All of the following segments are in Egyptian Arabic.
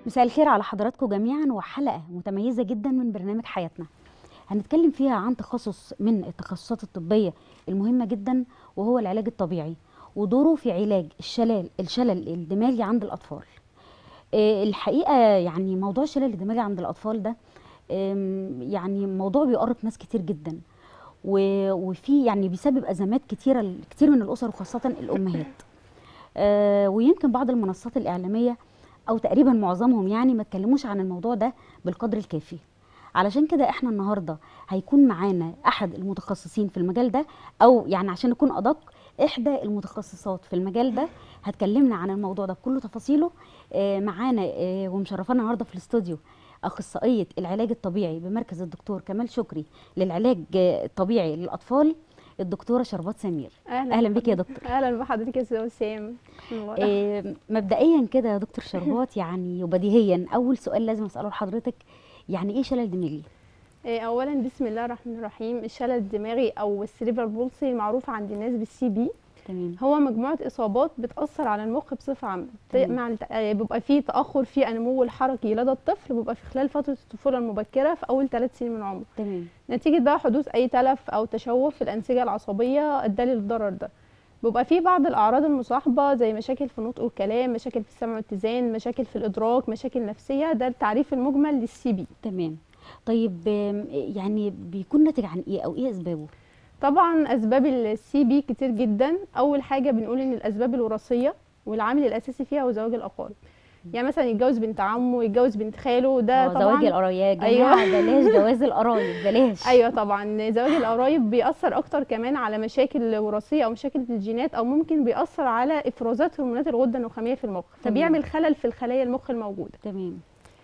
مساء الخير على حضراتكم جميعا وحلقة متميزة جدا من برنامج حياتنا هنتكلم فيها عن تخصص من التخصصات الطبية المهمة جدا وهو العلاج الطبيعي ودوره في علاج الشلل الشلل الدماغي عند الأطفال آه، الحقيقة يعني موضوع الشلل الدماغي عند الأطفال ده آم، يعني موضوع بيقرق ناس كتير جدا و- وفي يعني بيسبب أزمات كتيرة كتير من الأسر وخاصة الأمهات آه، ويمكن بعض المنصات الإعلامية او تقريبا معظمهم يعني ما اتكلموش عن الموضوع ده بالقدر الكافي علشان كده احنا النهارده هيكون معانا احد المتخصصين في المجال ده او يعني عشان نكون ادق احدى المتخصصات في المجال ده هتكلمنا عن الموضوع ده بكل تفاصيله آه، معانا آه، ومشرفانا النهارده في الاستوديو اخصائيه العلاج الطبيعي بمركز الدكتور كمال شكري للعلاج آه، الطبيعي للاطفال الدكتوره شربات سمير اهلا بك يا دكتور اهلا بحضرتك يا استاذ وسام والله. آه، مبدئيا كده يا دكتور شربات يعني وبديهيا اول سؤال لازم اساله لحضرتك يعني ايه شلل دماغي إيه، اولا بسم الله الرحمن الرحيم الشلل الدماغي او السريبرال بولسي المعروف عند الناس بالسي بي تمام هو مجموعه اصابات بتاثر على المخ بصفه عامه ت- تمام. مع الت- آه، بيبقى فيه تاخر في النمو الحركي لدى الطفل بيبقى في خلال فتره الطفوله المبكره في اول ثلاث سنين من عمره تمام نتيجه بقى حدوث اي تلف او تشوه في الانسجه العصبيه ادى للضرر ده بيبقى فيه بعض الاعراض المصاحبه زي مشاكل في النطق والكلام مشاكل في السمع والاتزان مشاكل في الادراك مشاكل نفسيه ده التعريف المجمل للسي بي تمام طيب آم، يعني بيكون ناتج عن ايه او ايه اسبابه طبعا اسباب السي بي كتير جدا اول حاجه بنقول ان الاسباب الوراثيه والعامل الاساسي فيها هو زواج الاقارب يعني مثلا يتجوز بنت عمه يتجوز بنت خاله ده آه، طبعا زواج القرايب يا جماعه أيوة. بلاش جواز القرايب بلاش ايوه طبعا زواج القرايب بيأثر اكتر كمان على مشاكل وراثيه او مشاكل في الجينات او ممكن بيأثر على افرازات هرمونات الغده النخاميه في المخ فبيعمل خلل في الخلايا المخ الموجوده تمام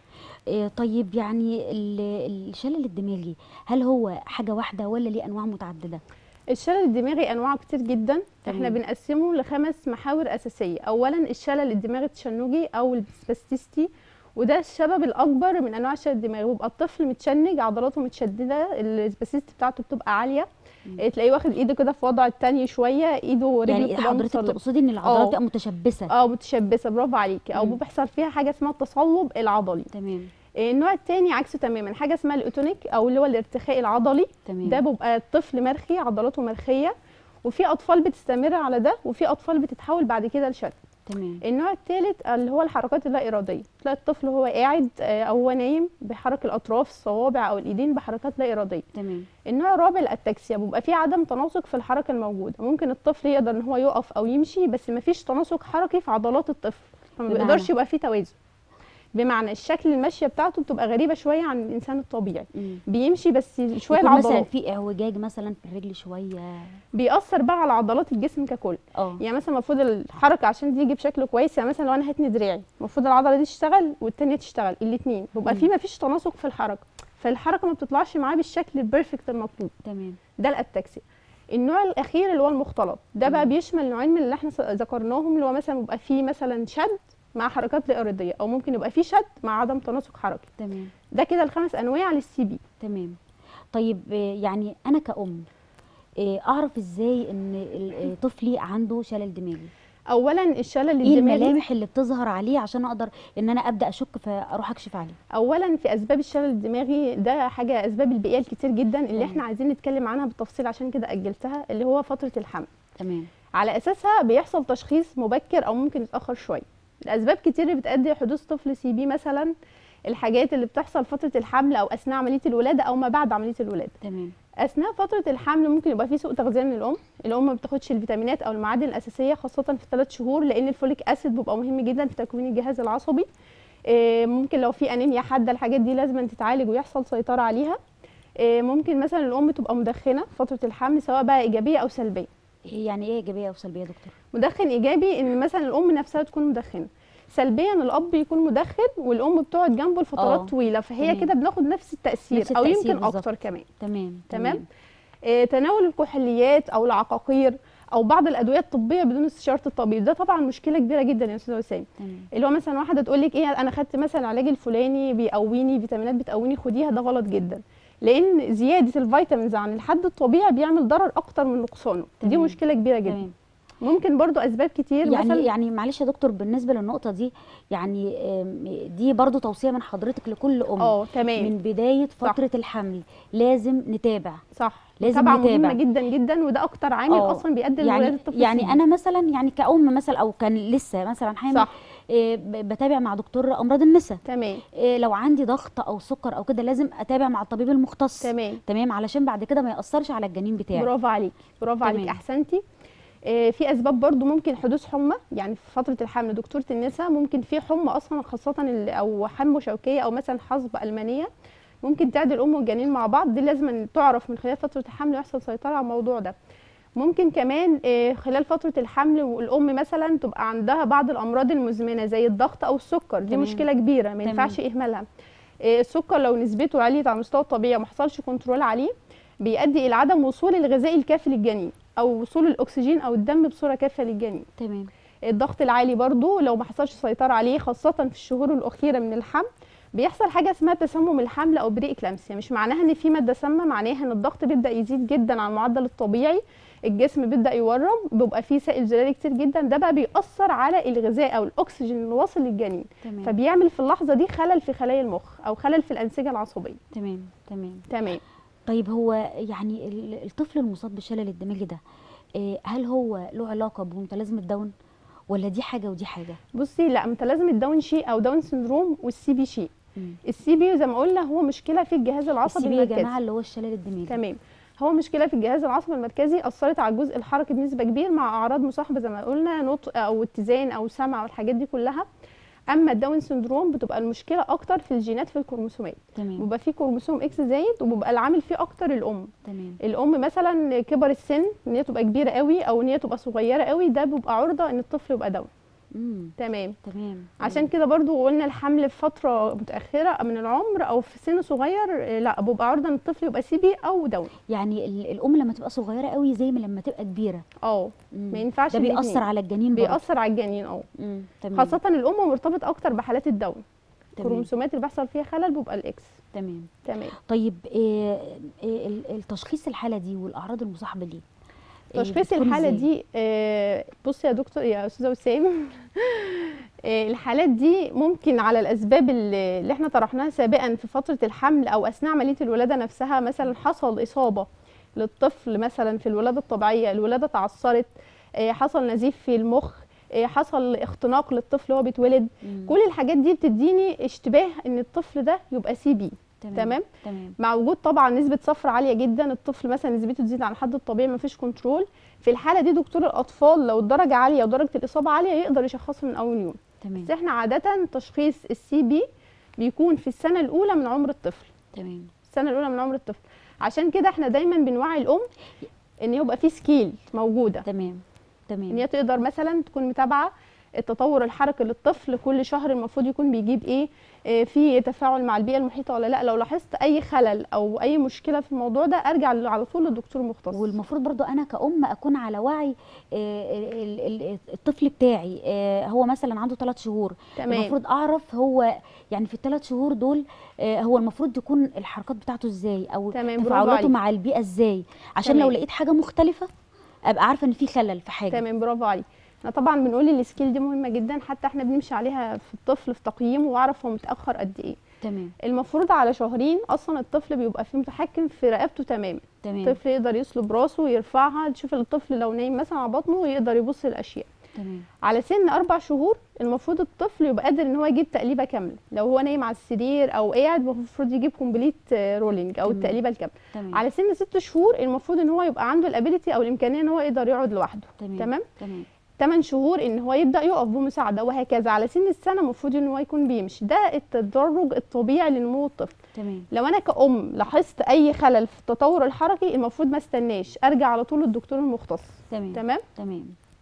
آه، طيب يعني ال- الشلل الدماغي هل هو حاجه واحده ولا ليه انواع متعدده الشلل الدماغي انواعه كتير جدا احنا تمام. بنقسمه لخمس محاور اساسيه اولا الشلل الدماغي التشنجي او السباستيستي وده السبب الاكبر من انواع الشلل الدماغي بيبقى الطفل متشنج عضلاته متشدده السباستيستي بتاعته بتبقى عاليه مم. تلاقيه واخد ايده كده في وضع التاني شويه ايده ورجله يعني بتبقى حضرتك متصلبة. تقصدي ان العضلات آه. تبقى متشبثه اه متشبثه برافو عليكي او مم. بيحصل فيها حاجه اسمها التصلب العضلي تمام إيه، النوع الثاني عكسه تماما حاجه اسمها الاوتونيك او اللي هو الارتخاء العضلي تمام ده بيبقى الطفل مرخي عضلاته مرخيه وفي اطفال بتستمر على ده وفي اطفال بتتحول بعد كده لشد تمام النوع الثالث اللي هو الحركات اللا اراديه تلاقي الطفل وهو قاعد آه، او هو نايم بيحرك الاطراف الصوابع او الايدين بحركات لا اراديه تمام النوع الرابع الاتاكسيا بيبقى فيه عدم تناسق في الحركه الموجوده ممكن الطفل يقدر ان هو يقف او يمشي بس ما فيش تناسق حركي في عضلات الطفل فما بمعنى؟ بيقدرش يبقى فيه توازن بمعنى الشكل المشيه بتاعته بتبقى غريبه شويه عن الانسان الطبيعي مم. بيمشي بس شويه يكون مثلا العضلات في اعوجاج مثلا في الرجل شويه بيأثر بقى على عضلات الجسم ككل اه يعني مثلا المفروض الحركه عشان تيجي بشكل كويس يعني مثلا لو انا هتني دراعي المفروض العضله دي تشتغل والتانيه تشتغل الاثنين بيبقى مم. في ما فيش تناسق في الحركه فالحركه ما بتطلعش معاه بالشكل البيرفكت المطلوب تمام ده الاتاكسيا النوع الاخير اللي هو المختلط ده بقى مم. بيشمل نوعين من اللي احنا س- ذكرناهم اللي هو مثلا بيبقى فيه مثلا شد مع حركات لا اراديه او ممكن يبقى فيه شد مع عدم تناسق حركي تمام ده كده الخمس انواع للسي بي تمام طيب آه، يعني انا كأم آه، اعرف ازاي ان ال- آه، طفلي عنده شلل دماغي اولا الشلل ايه الدماغي الملامح اللي بتظهر عليه عشان اقدر ان انا ابدا اشك فاروح اكشف عليه اولا في اسباب الشلل الدماغي ده حاجه اسباب البيئيه الكتير جدا اللي تمام. احنا عايزين نتكلم عنها بالتفصيل عشان كده اجلتها اللي هو فتره الحمل تمام على اساسها بيحصل تشخيص مبكر او ممكن يتاخر شويه الاسباب كتير اللي بتؤدي لحدوث طفل سي بي مثلا الحاجات اللي بتحصل فتره الحمل او اثناء عمليه الولاده او ما بعد عمليه الولاده تمام اثناء فتره الحمل ممكن يبقى في سوء تغذيه من الام الام ما بتاخدش الفيتامينات او المعادن الاساسيه خاصه في الثلاث شهور لان الفوليك اسيد بيبقى مهم جدا في تكوين الجهاز العصبي إيه، ممكن لو في انيميا حاده الحاجات دي لازم تتعالج ويحصل سيطره عليها إيه، ممكن مثلا الام تبقى مدخنه في فتره الحمل سواء بقى ايجابيه او سلبيه إيه يعني ايه ايجابيه او سلبيه يا دكتور مدخن ايجابي ان مثلا الام نفسها تكون مدخنه سلبيا الاب يكون مدخن والام بتقعد جنبه لفترات آه، طويله فهي تمام. كده بناخد نفس التاثير, نفس او التأثير يمكن بالظبط. اكتر كمان تمام تمام آه، تناول الكحوليات او العقاقير او بعض الادويه الطبيه بدون استشاره الطبيب ده طبعا مشكله كبيره جدا يا استاذ وسام تمام اللي هو مثلا واحده تقول لك ايه انا خدت مثلا العلاج الفلاني بيقويني فيتامينات بتقويني خديها ده غلط جدا لان زياده الفيتامينز عن الحد الطبيعي بيعمل ضرر اكتر من نقصانه دي تمام. مشكله كبيره جدا تمام ممكن برضو اسباب كتير يعني مثلا يعني معلش يا دكتور بالنسبه للنقطه دي يعني آم، دي برضو توصيه من حضرتك لكل ام اه تمام من بدايه صح. فتره الحمل لازم نتابع صح لازم متابعة نتابع. مهمه جدا جدا وده اكتر عامل آه، اصلا بيؤدي يعني لولاده الطفل يعني السليم. انا مثلا يعني كأم مثلا او كان لسه مثلا حامل صح آه، ب- بتابع مع دكتور امراض النساء تمام آه، لو عندي ضغط او سكر او كده لازم اتابع مع الطبيب المختص تمام تمام علشان بعد كده ما ياثرش على الجنين بتاعي برافو عليك برافو عليك تمام. احسنتي آه، في اسباب برضو ممكن حدوث حمى يعني في فتره الحمل دكتوره النساء ممكن في حمى اصلا خاصه ال- او حمى شوكيه او مثلا حصبه المانيه ممكن تعدي الام والجنين مع بعض دي لازم أن تعرف من خلال فتره الحمل ويحصل سيطره على الموضوع ده ممكن كمان آه، خلال فتره الحمل والام مثلا تبقى عندها بعض الامراض المزمنه زي الضغط او السكر دي تمام. مشكله كبيره ما تمام. ينفعش اهمالها آه، السكر لو نسبته عليت على المستوى الطبيعي وما حصلش كنترول عليه بيؤدي الى عدم وصول الغذاء الكافي للجنين او وصول الاكسجين او الدم بصوره كافيه للجنين تمام الضغط العالي برضو لو ما حصلش سيطره عليه خاصه في الشهور الاخيره من الحمل بيحصل حاجه اسمها تسمم الحمل او بري اكلامسيا مش معناها ان في ماده سامه معناها ان الضغط بيبدا يزيد جدا عن المعدل الطبيعي الجسم بيبدا يورم بيبقى فيه سائل زلالي كتير جدا ده بقى بيأثر على الغذاء او الاكسجين اللي واصل للجنين تمام فبيعمل في اللحظه دي خلل في خلايا المخ او خلل في الانسجه العصبيه تمام تمام تمام طيب هو يعني ال- الطفل المصاب بالشلل الدماغي ده آه، هل هو له علاقه بمتلازمه داون ولا دي حاجه ودي حاجه بصي لا متلازمه داون شيء او داون سندروم والسي بي شيء مم. السي بي زي ما قلنا هو مشكله في الجهاز العصبي السي بي يا المركزي جماعه اللي هو الشلل الدماغي تمام هو مشكله في الجهاز العصبي المركزي اثرت على الجزء الحركي بنسبه كبير مع اعراض مصاحبه زي ما قلنا نطق او اتزان او سمع والحاجات دي كلها اما الداون سندروم بتبقى المشكله اكتر في الجينات في الكروموسومات تمام بيبقى فيه كروموسوم اكس زايد وبيبقى العامل فيه اكتر الام تمام الام مثلا كبر السن ان هي تبقى كبيره قوي او ان هي تبقى صغيره قوي ده بيبقى عرضه ان الطفل يبقى داون امم تمام تمام عشان كده برضو قلنا الحمل في فتره متاخره من العمر او في سن صغير آه، لا بيبقى عرضه ان الطفل يبقى سي بي او داون يعني ال- الام لما تبقى صغيره قوي زي ما لما تبقى كبيره اه مم. ما ينفعش ده الاتنين. بيأثر على الجنين برضه بيأثر على الجنين اه مم. تمام خاصة الأم مرتبط أكتر بحالات الدون تمام الكروموسومات اللي بيحصل فيها خلل بيبقى الإكس تمام تمام طيب آه، آه، ال- التشخيص الحاله دي والاعراض المصاحبه ليه آه، تشخيص بتكون الحالة إزاي؟ دي آه، بصي يا دكتور يا أستاذة وسام آه، الحالات دي ممكن على الأسباب اللي اللي احنا طرحناها سابقا في فترة الحمل أو أثناء عملية الولادة نفسها مثلا حصل إصابة للطفل مثلا في الولادة الطبيعية الولادة تعثرت آه، حصل نزيف في المخ آه، حصل اختناق للطفل وهو بيتولد مم. كل الحاجات دي بتديني اشتباه ان الطفل ده يبقى سي بي تمام تمام مع وجود طبعا نسبه صفر عاليه جدا الطفل مثلا نسبته تزيد عن الحد الطبيعي مفيش كنترول في الحاله دي دكتور الاطفال لو الدرجه عاليه ودرجه الاصابه عاليه يقدر يشخصه من اول يوم تمام بس احنا عاده تشخيص السي بي بيكون في السنه الاولى من عمر الطفل تمام السنه الاولى من عمر الطفل عشان كده احنا دايما بنوعي الام ان يبقى في سكيل موجوده تمام تمام ان هي تقدر مثلا تكون متابعه التطور الحركي للطفل كل شهر المفروض يكون بيجيب ايه آه، في تفاعل مع البيئه المحيطه ولا لا لو لاحظت اي خلل او اي مشكله في الموضوع ده ارجع ل- على طول للدكتور المختص والمفروض برضو انا كأم اكون على وعي آه، ال- ال- ال- الطفل بتاعي آه، هو مثلا عنده ثلاث شهور تمام المفروض اعرف هو يعني في الثلاث شهور دول آه، هو المفروض يكون الحركات بتاعته ازاي او تمام، برافو تفاعلاته عليك. مع البيئه ازاي عشان لو تمام. لقيت حاجه مختلفه ابقى عارفه ان في خلل في حاجه تمام برافو عليك احنا طبعا بنقول السكيل دي مهمه جدا حتى احنا بنمشي عليها في الطفل في تقييمه واعرف هو متاخر قد ايه تمام المفروض على شهرين اصلا الطفل بيبقى فيه متحكم في رقبته تماما تمام الطفل يقدر يصلب راسه ويرفعها تشوف الطفل لو نايم مثلا على بطنه يقدر يبص الاشياء تمام على سن اربع شهور المفروض الطفل يبقى قادر ان هو يجيب تقليبه كامله لو هو نايم على السرير او قاعد المفروض يجيب كومبليت رولينج او تمام. التقليبه الكامله تمام على سن ست شهور المفروض ان هو يبقى عنده الابيليتي او الامكانيه ان هو يقدر يقعد لوحده تمام تمام تمام 8 شهور ان هو يبدا يقف بمساعده وهكذا على سن السنه المفروض ان هو يكون بيمشي ده التدرج الطبيعي لنمو الطفل تمام لو انا كأم لاحظت اي خلل في التطور الحركي المفروض ما استناش ارجع على طول للدكتور المختص تمام تمام تمام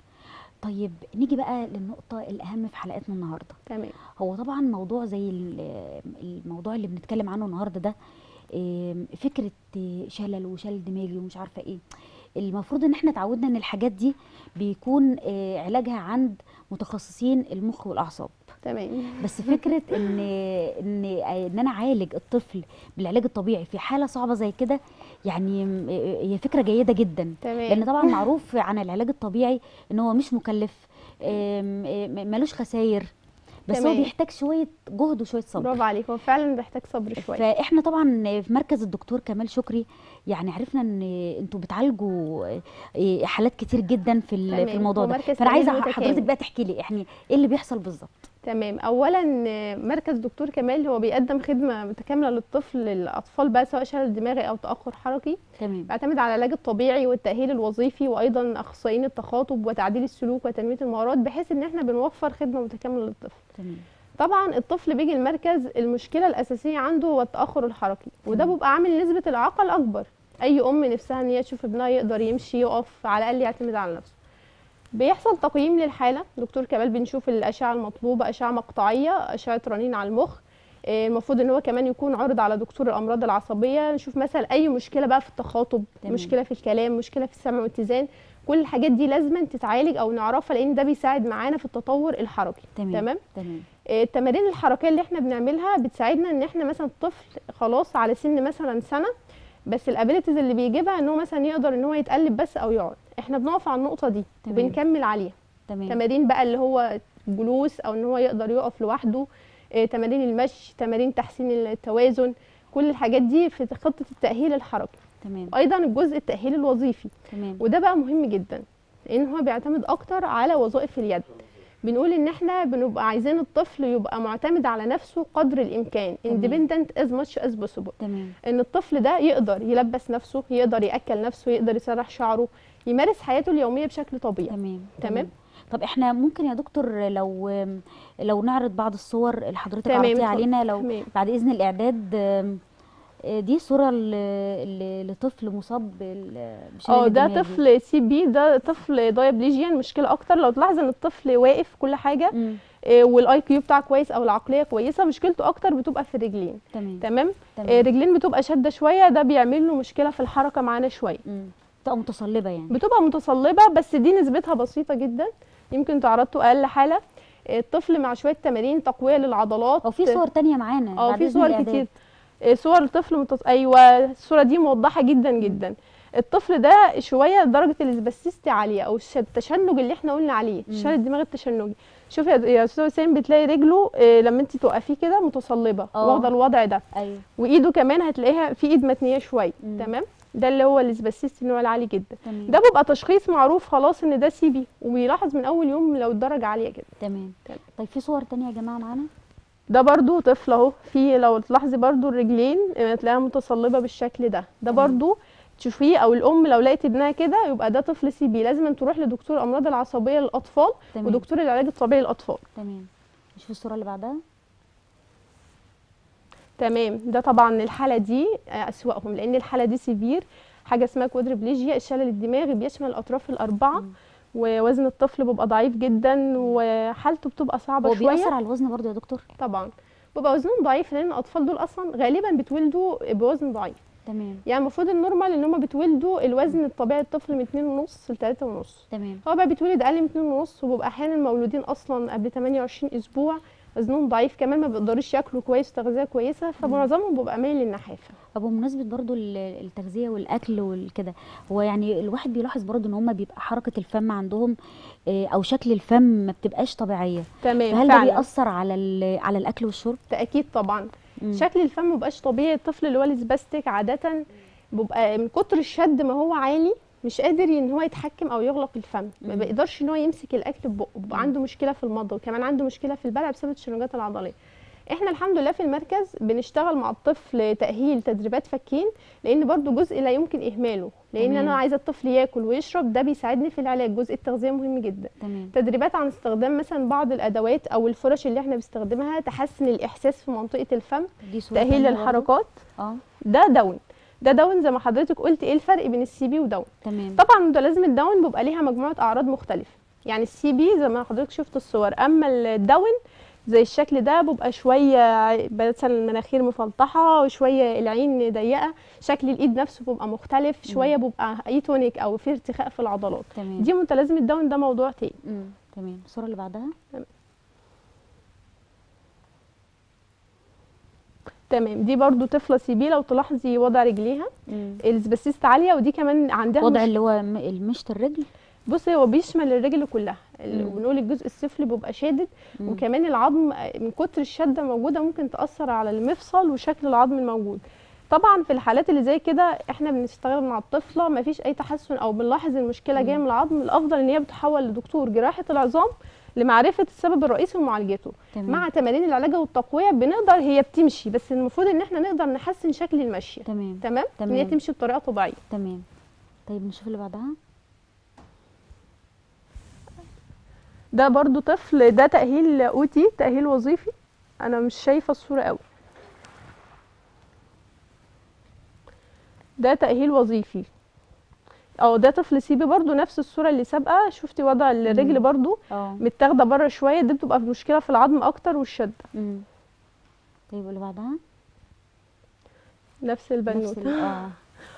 طيب نيجي بقى للنقطة الأهم في حلقتنا النهاردة تمام هو طبعا موضوع زي ال- الموضوع اللي بنتكلم عنه النهاردة ده آم، فكرة آه، شلل وشلل دماغي ومش عارفة ايه المفروض ان احنا اتعودنا ان الحاجات دي بيكون آه، علاجها عند متخصصين المخ والأعصاب تمام بس فكره ان ان ان انا اعالج الطفل بالعلاج الطبيعي في حاله صعبه زي كده يعني م- هي فكره جيده جدا تمام لان طبعا معروف عن العلاج الطبيعي ان هو مش مكلف آم، آم، ملوش خساير بس هو تمام. بيحتاج شويه جهد وشويه صبر برافو عليك هو فعلا بيحتاج صبر شويه فاحنا طبعا في مركز الدكتور كمال شكري يعني عرفنا ان انتوا بتعالجوا آه، حالات كتير جدا في ال- تمام. في الموضوع هو ده مركز فانا عايزه تأهيل حضرتك متكامل. بقى تحكي لي احنا ايه اللي بيحصل بالظبط تمام اولا آه، مركز دكتور كمال هو بيقدم خدمه متكامله للطفل للاطفال بقى سواء شلل دماغي او تاخر حركي تمام بيعتمد على العلاج الطبيعي والتاهيل الوظيفي وايضا اخصائيين التخاطب وتعديل السلوك وتنميه المهارات بحيث ان احنا بنوفر خدمه متكامله للطفل تمام طبعا الطفل بيجي المركز المشكله الاساسيه عنده هو التاخر الحركي وده تمام. بيبقى عامل نسبه الاعاقه الاكبر اي ام نفسها ان هي تشوف ابنها يقدر يمشي يقف على الاقل يعتمد على نفسه بيحصل تقييم للحاله دكتور كمال بنشوف الاشعه المطلوبه اشعه مقطعيه اشعه رنين على المخ آه، المفروض ان هو كمان يكون عرض على دكتور الامراض العصبيه نشوف مثلا اي مشكله بقى في التخاطب تمام. مشكله في الكلام مشكله في السمع والاتزان كل الحاجات دي لازم تتعالج او نعرفها لان ده بيساعد معانا في التطور الحركي تمام تمام تمام آه، التمارين الحركيه اللي احنا بنعملها بتساعدنا ان احنا مثلا الطفل خلاص على سن مثلا سنه بس الابيليتيز اللي بيجيبها ان هو مثلا يقدر ان هو يتقلب بس او يقعد احنا بنقف على النقطه دي تمام. وبنكمل عليها تمام تمارين بقى اللي هو جلوس او ان هو يقدر يقف لوحده آه، تمارين المشي تمارين تحسين التوازن كل الحاجات دي في خطه التاهيل الحركي تمام ايضا الجزء التاهيل الوظيفي تمام وده بقى مهم جدا لان هو بيعتمد اكتر على وظائف اليد بنقول ان احنا بنبقى عايزين الطفل يبقى معتمد على نفسه قدر الامكان تمام. independent as much as possible تمام ان الطفل ده يقدر يلبس نفسه يقدر ياكل نفسه يقدر يسرح شعره يمارس حياته اليوميه بشكل طبيعي تمام تمام. طب احنا ممكن يا دكتور لو لو نعرض بعض الصور اللي حضرتك تمام، عرضتيها اتفضل. علينا لو تمام بعد اذن الاعداد آم، آه، دي صوره ل- ل- لطفل مصاب بال- بشلل اه ده الدماغ. طفل سي بي ده طفل دايبليجيان مشكله اكتر لو تلاحظ ان الطفل واقف كل حاجه مم، والاي كيو بتاعه كويس او العقليه كويسه مشكلته اكتر بتبقى في الرجلين تمام تمام آه، تمام رجلين بتبقى شاده شويه ده بيعمل له مشكله في الحركه معانا شويه مم. تبقى متصلبه يعني بتبقى متصلبه بس دي نسبتها بسيطه جدا يمكن تعرضته اقل حاله الطفل مع شويه تمارين تقويه للعضلات او في صور تانية معانا اه بعد في إذن صور الإعداد. كتير آه، صور الطفل متص... ايوه الصوره دي موضحه جدا جدا الطفل ده شويه درجه الاسبستيستي عاليه او الش- التشنج اللي احنا قلنا عليه مم. شلل الدماغ التشنجي شوف يا يا استاذ حسين بتلاقي رجله آه، لما انت توقفيه كده متصلبه اه. واخده الوضع ده ايوه وايده كمان هتلاقيها في ايد متنيه شويه مم. تمام ده اللي هو الاسبستيستي النوع العالي جدا تمام ده بيبقى تشخيص معروف خلاص ان ده سي بي وبيلاحظ من اول يوم لو الدرجه عاليه كده تمام تمام. طيب في صور تانية يا جماعه معانا ده برضو طفل اهو في لو تلاحظي برضو الرجلين آه، تلاقيها متصلبه بالشكل ده ده تمام. برضو تشوفيه او الام لو لقيت ابنها كده يبقى ده طفل سي بي لازم تروح لدكتور الامراض العصبيه للاطفال تمام ودكتور العلاج الطبيعي للاطفال تمام نشوف الصوره اللي بعدها تمام ده طبعا الحاله دي آه، اسوأهم لان الحاله دي سيفير حاجه اسمها كوادربليجيا الشلل الدماغي بيشمل الاطراف الاربعه مم. ووزن الطفل بيبقى ضعيف جدا وحالته بتبقى صعبه هو شويه بيأثر على الوزن برضو يا دكتور طبعا بيبقى وزنهم ضعيف لان الاطفال دول اصلا غالبا بتولدوا بوزن ضعيف تمام يعني المفروض النورمال ان هم بتولدوا الوزن الطبيعي الطفل من 2.5 ل 3.5 تمام هو بقى بيتولد اقل من 2.5 وبيبقى احيانا مولودين اصلا قبل 28 اسبوع وزنهم ضعيف كمان ما بيقدروش ياكلوا كويس تغذيه كويسه فمعظمهم بيبقى مايل للنحافه طب بمناسبة برضو ال- التغذية والأكل والكده هو يعني الواحد بيلاحظ برضو إن هما بيبقى حركة الفم عندهم آه، أو شكل الفم ما بتبقاش طبيعية تمام فهل ده فعلا بيأثر على ال- على الأكل والشرب؟ تاكيد طبعا مم. شكل الفم مبقاش طبيعي الطفل اللي هو السباستيك عاده بيبقى من كتر الشد ما هو عالي مش قادر ان هو يتحكم او يغلق الفم ما مم. بيقدرش ان هو يمسك الاكل ببقه بيبقى مم. عنده مشكله في المضغ وكمان عنده مشكله في البلع بسبب التشنجات العضليه احنا الحمد لله في المركز بنشتغل مع الطفل تاهيل تدريبات فكين لان برضو جزء لا يمكن اهماله لان تمام. انا عايزه الطفل ياكل ويشرب ده بيساعدني في العلاج جزء التغذيه مهم جدا تمام تدريبات عن استخدام مثلا بعض الادوات او الفرش اللي احنا بنستخدمها تحسن الاحساس في منطقه الفم دي صورة تاهيل تانية برضو؟ الحركات اه ده داون ده داون زي ما حضرتك قلت ايه الفرق بين السي بي وداون تمام طبعا متلازمه الداون بيبقى ليها مجموعه اعراض مختلفه يعني السي بي زي ما حضرتك شفت الصور اما الداون زي الشكل ده بيبقى شويه مثلا المناخير مفلطحه وشويه العين ضيقه شكل الايد نفسه بيبقى مختلف شويه بيبقى ايتونيك او في ارتخاء في العضلات تمام دي متلازمه داون ده موضوع تاني مم. تمام الصورة اللي بعدها تمام دي برضو طفله سيبيه لو تلاحظي وضع رجليها السباسيست عاليه ودي كمان عندها وضع مش... اللي هو م- المشط الرجل بصي هو بيشمل الرجل كلها ال- مم. بنقول الجزء السفلي بيبقى شادد مم. وكمان العظم من كتر الشده موجوده ممكن تاثر على المفصل وشكل العظم الموجود طبعا في الحالات اللي زي كده احنا بنشتغل مع الطفله مفيش اي تحسن او بنلاحظ المشكله جايه مم. من العظم الافضل ان هي بتحول لدكتور جراحه العظام لمعرفه السبب الرئيسي ومعالجته تمام مع تمارين العلاج والتقويه بنقدر هي بتمشي بس المفروض ان احنا نقدر نحسن شكل المشيه تمام تمام ان هي تمام. تمشي بطريقه طبيعيه تمام طيب نشوف اللي بعدها ده برضو طفل ده تأهيل اوتي تأهيل وظيفي انا مش شايفة الصورة قوي ده تأهيل وظيفي اه ده طفل سيبي برضو نفس الصورة اللي سابقة شفتي وضع الرجل مم. برضو اه متاخدة بره شوية دي بتبقى مشكلة في العظم اكتر والشدة مم. طيب اللي بعدها نفس نفس ال- البنوتة اه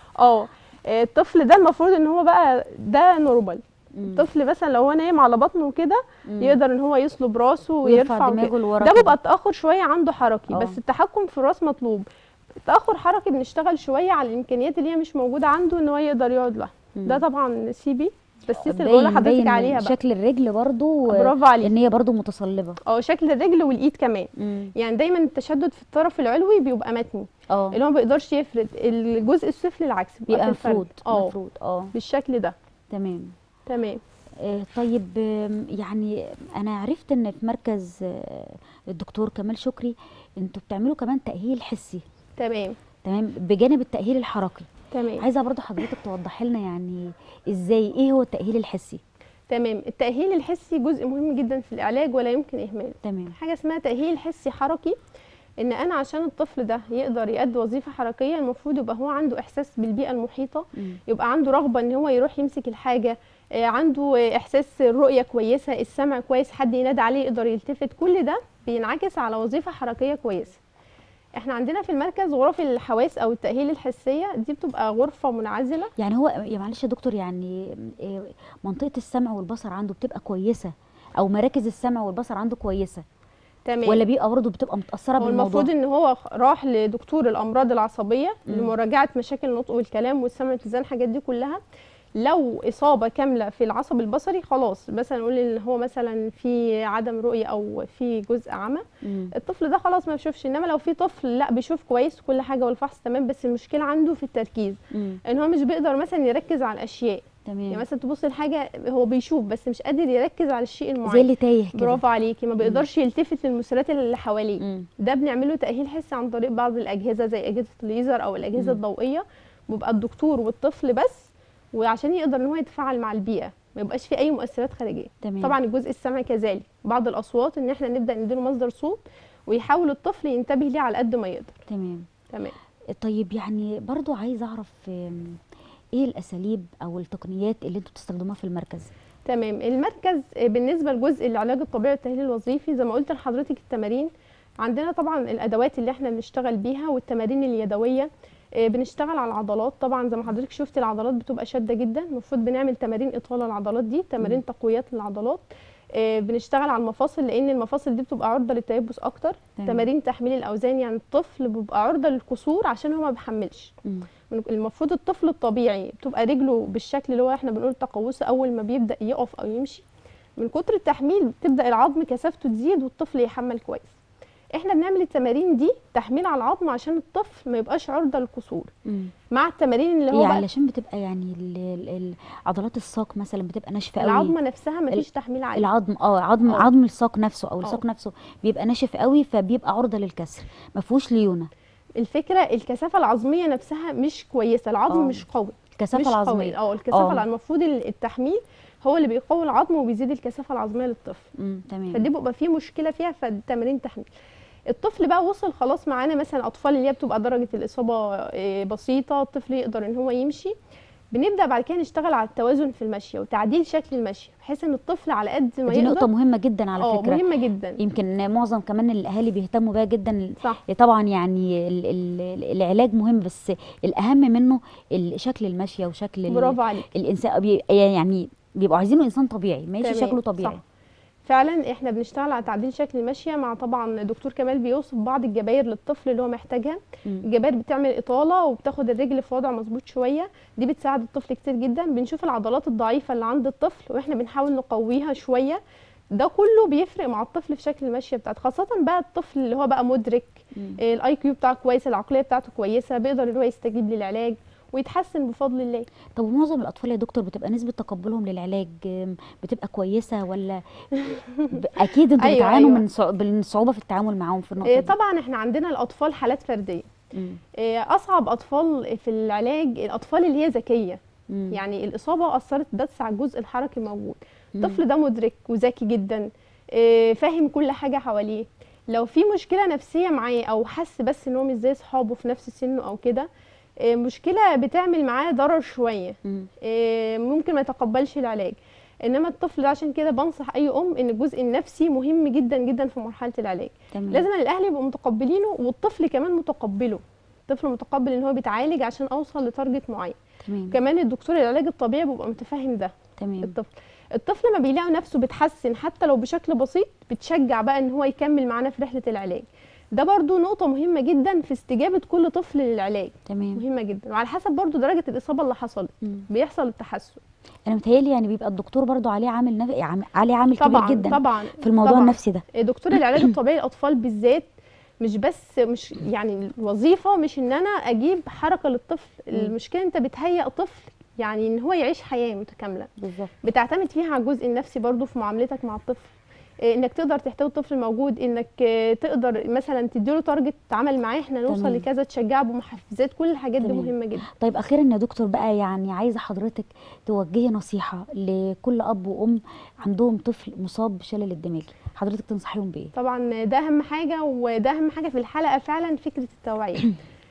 اه الطفل ده المفروض ان هو بقى ده نورمال مم. الطفل مثلا لو هو نايم على بطنه كده مم. يقدر ان هو يصلب راسه ويرفع ويرفع وكده. دماغه لورا ده كده. بيبقى التاخر شويه عنده حركي اه. بس التحكم في الراس مطلوب تاخر حركي بنشتغل شويه على الامكانيات اللي هي مش موجوده عنده ان هو يقدر يقعد لها مم. ده طبعا سي بي بس اللي بقول باين لحضرتك باين عليها بقى شكل الرجل برضو برافو عليك ان هي برضو متصلبه اه شكل الرجل والايد كمان مم. يعني دايما التشدد في الطرف العلوي بيبقى متني اه اللي هو ما بيقدرش يفرد الجزء السفلي العكس بيبقى في الفرد. مفروض اه مفروض اه بالشكل ده تمام تمام آه، طيب آم، يعني انا عرفت ان في مركز آه، الدكتور كمال شكري انتوا بتعملوا كمان تأهيل حسي تمام تمام بجانب التأهيل الحركي تمام عايزه برضو حضرتك توضحي لنا يعني ازاي ايه هو التأهيل الحسي تمام التأهيل الحسي جزء مهم جدا في العلاج ولا يمكن إهماله تمام حاجة اسمها تأهيل حسي حركي إن أنا عشان الطفل ده يقدر يأدي وظيفة حركية المفروض يبقى هو عنده إحساس بالبيئة المحيطة مم. يبقى عنده رغبة إن هو يروح يمسك الحاجة آه، عنده آه، إحساس الرؤية كويسة السمع كويس حد ينادي عليه يقدر يلتفت كل ده بينعكس على وظيفة حركية كويسة احنا عندنا في المركز غرف الحواس او التأهيل الحسية دي بتبقى غرفة منعزلة يعني هو يا معلش يا دكتور يعني آه، منطقه السمع والبصر عنده بتبقى كويسه او مراكز السمع والبصر عنده كويسه تمام ولا بيبقى برضه بتبقى متاثره هو بالموضوع المفروض ان هو خ- راح لدكتور الامراض العصبيه مم. لمراجعه مشاكل النطق والكلام والسمع والاتزان الحاجات دي كلها لو اصابه كامله في العصب البصري خلاص مثلا نقول ان هو مثلا في عدم رؤيه او في جزء عمى مم. الطفل ده خلاص ما بيشوفش انما لو في طفل لا بيشوف كويس كل حاجه والفحص تمام بس المشكله عنده في التركيز مم. ان هو مش بيقدر مثلا يركز على الاشياء يعني تمام مثلا تبص لحاجه هو بيشوف بس مش قادر يركز على الشيء زي المعين اللي تايه كده برافو عليكي ما بيقدرش يلتفت للمثيرات اللي حواليه مم. ده بنعمله تأهيل حسي عن طريق بعض الأجهزة زي أجهزة الليزر أو الأجهزة مم. الضوئية بيبقى الدكتور والطفل بس وعشان يقدر ان هو يتفاعل مع البيئة ما يبقاش في أي مؤثرات خارجية تمام طبعا الجزء السمعي كذلك بعض الأصوات ان احنا نبدأ نديله مصدر صوت ويحاول الطفل ينتبه ليه على قد ما يقدر تمام تمام طيب يعني برضو عايزه اعرف آم، ايه الاساليب او التقنيات اللي انتوا بتستخدموها في المركز تمام المركز آه، بالنسبه لجزء العلاج الطبيعي والتاهيل الوظيفي زي ما قلت لحضرتك التمارين عندنا طبعا الادوات اللي احنا بنشتغل بيها والتمارين اليدويه آه، بنشتغل على العضلات طبعا زي ما حضرتك شفتي العضلات بتبقى شاده جدا المفروض بنعمل تمارين اطاله العضلات دي تمارين مم. تقويات للعضلات آه، بنشتغل على المفاصل لان المفاصل دي بتبقى عرضه للتيبس اكتر تمام. تمارين تحميل الاوزان يعني الطفل بيبقى عرضه للكسور عشان هو ما بيحملش مم. من- المفروض الطفل الطبيعي بتبقى رجله بالشكل اللي هو احنا بنقول تقوسه اول ما بيبدا يقف او يمشي من كتر التحميل بتبدا العظم كثافته تزيد والطفل يحمل كويس احنا بنعمل التمارين دي تحميل على العظم عشان الطفل ما يبقاش عرضه للكسور مم. مع التمارين اللي هو هي بقى علشان بتبقى يعني ال- ال- ال- عضلات الساق مثلا بتبقى ناشفه قوي العظمه نفسها ما فيش تحميل عليها العظم اه عظم اه. عظم الساق نفسه او اه. الساق نفسه بيبقى ناشف قوي فبيبقى عرضه للكسر ما فيهوش ليونه الفكره الكثافه العظميه نفسها مش كويسه العظم اه. مش قوي مش الكثافه قوي. العظميه اه الكثافه اه. الع- المفروض التحميل هو اللي بيقوي العظم وبيزيد الكثافه العظميه للطفل امم تمام فدي بيبقى فيه مشكله فيها فالتمارين تحميل الطفل بقى وصل خلاص معانا مثلا اطفال اللي هي بتبقى درجه الاصابه آه، بسيطه الطفل يقدر ان هو يمشي بنبدا بعد كده نشتغل على التوازن في المشيه وتعديل شكل المشيه بحيث ان الطفل على قد ما دي نقطه يقدر مهمه جدا على اه فكره مهمه جدا يمكن معظم كمان الاهالي بيهتموا بيها جدا صح طبعا يعني ال ال العلاج مهم بس الاهم منه ال- شكل المشيه وشكل ال- برافو عليك الانسان بي يعني بيبقوا عايزينه انسان طبيعي ماشي تمام، شكله طبيعي صح. فعلا احنا بنشتغل على تعديل شكل المشيه مع طبعا دكتور كمال بيوصف بعض الجباير للطفل اللي هو محتاجها مم. الجباير بتعمل اطاله وبتاخد الرجل في وضع مظبوط شويه دي بتساعد الطفل كتير جدا بنشوف العضلات الضعيفه اللي عند الطفل واحنا بنحاول نقويها شويه ده كله بيفرق مع الطفل في شكل المشيه بتاعته خاصه بقى الطفل اللي هو بقى مدرك مم. الاي كيو بتاعه كويس العقليه بتاعته كويسه بيقدر ان هو يستجيب للعلاج ويتحسن بفضل الله طب ومعظم الاطفال يا دكتور بتبقى نسبه تقبلهم للعلاج آم، بتبقى كويسه ولا ب- اكيد انتوا أيوة، بتعانوا أيوة. من صع- من صعوبه في التعامل معاهم في النقطه إيه دي طبعا احنا عندنا الاطفال حالات فرديه مم. إيه اصعب اطفال في العلاج الاطفال اللي هي ذكيه مم. يعني الاصابه اثرت بس على الجزء الحركي موجود مم. الطفل ده مدرك وذكي جدا إيه فاهم كل حاجه حواليه لو في مشكله نفسيه معاه او حس بس ان هو مش زي اصحابه في نفس سنه او كده إيه مشكله بتعمل معاه ضرر شويه مم. إيه ممكن ما يتقبلش العلاج انما الطفل ده عشان كده بنصح اي ام ان الجزء النفسي مهم جدا جدا في مرحله العلاج تمام لازم الاهل يبقوا متقبلينه والطفل كمان متقبله الطفل متقبل ان هو بيتعالج عشان اوصل لتارجت معين تمام كمان الدكتور العلاج الطبيعي بيبقى متفاهم ده تمام الطفل الطفل لما بيلاقي نفسه بيتحسن حتى لو بشكل بسيط بتشجع بقى ان هو يكمل معانا في رحله العلاج ده برضو نقطة مهمة جدا في استجابة كل طفل للعلاج تمام مهمة جدا وعلى حسب برضو درجة الإصابة اللي حصلت مم. بيحصل التحسن انا متهيألي يعني بيبقى الدكتور برضو عليه عامل نف... عام- عليه عامل طبعا كبير جدا طبعا في الموضوع طبعا. النفسي ده دكتور العلاج الطبيعي للاطفال بالذات مش بس مش يعني الوظيفه مش ان انا اجيب حركه للطفل المشكله انت بتهيئ طفل يعني ان هو يعيش حياه متكامله بالظبط بتعتمد فيها على الجزء النفسي برضو في معاملتك مع الطفل إيه، انك تقدر تحتوي الطفل الموجود انك آه، تقدر مثلا تديله تارجت تعامل معاه احنا نوصل تمام. لكذا تشجعه بمحفزات كل الحاجات دي تمام. مهمه جدا طيب اخيرا يا دكتور بقى يعني عايزه حضرتك توجهي نصيحه لكل اب وام عندهم طفل مصاب بشلل الدماغي حضرتك تنصحيهم بايه طبعا ده اهم حاجه وده اهم حاجه في الحلقه فعلا فكره التوعيه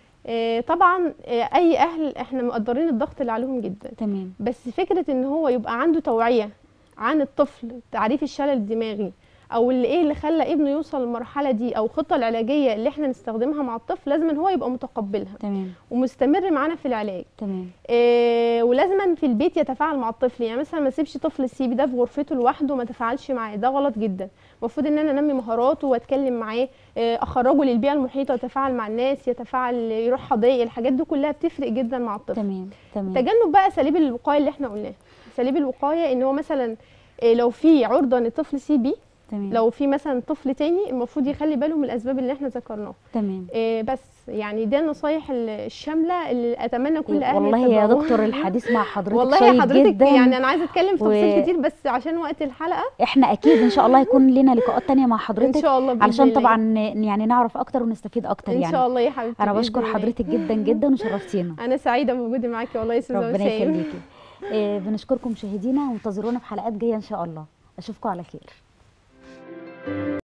آه، طبعا آه، اي اهل احنا مقدرين الضغط اللي عليهم جدا تمام بس فكره ان هو يبقى عنده توعيه عن الطفل تعريف الشلل الدماغي او اللي ايه اللي خلى ابنه يوصل للمرحله دي او الخطه العلاجيه اللي احنا نستخدمها مع الطفل لازم ان هو يبقى متقبلها تمام ومستمر معانا في العلاج تمام إيه ولازما في البيت يتفاعل مع الطفل يعني مثلا ما اسيبش طفل السيبي ده في غرفته لوحده وما تفاعلش معاه ده غلط جدا المفروض ان انا انمي مهاراته واتكلم معاه إيه اخرجه للبيئه المحيطه يتفاعل مع الناس يتفاعل يروح حدائق الحاجات دي كلها بتفرق جدا مع الطفل تمام تمام تجنب بقى اساليب الوقايه اللي احنا قلناها اساليب الوقايه ان هو مثلا إيه لو في عرضه ان الطفل سي بي تمام لو في مثلا طفل تاني المفروض يخلي باله من الاسباب اللي احنا ذكرناها تمام إيه بس يعني دي النصايح ال- الشامله اللي اتمنى كل اهل والله يا يتبعوها. دكتور الحديث مع حضرتك والله شيق يا حضرتك جدا يعني انا عايزه اتكلم في تفاصيل و- كتير بس عشان وقت الحلقه احنا اكيد ان شاء الله يكون لنا لقاءات تانية مع ان حضرتك شاء الله بإذن علشان الله. طبعا يعني نعرف اكتر ونستفيد اكتر ان يعني شاء الله يا حبيبتي انا بإذن بشكر الله. حضرتك جدا جدا وشرفتينا انا سعيده بوجودي معاكي والله يا استاذه ربنا وسام يخليكي آه، بنشكركم مشاهدينا وانتظرونا في حلقات جايه ان شاء الله اشوفكم على خير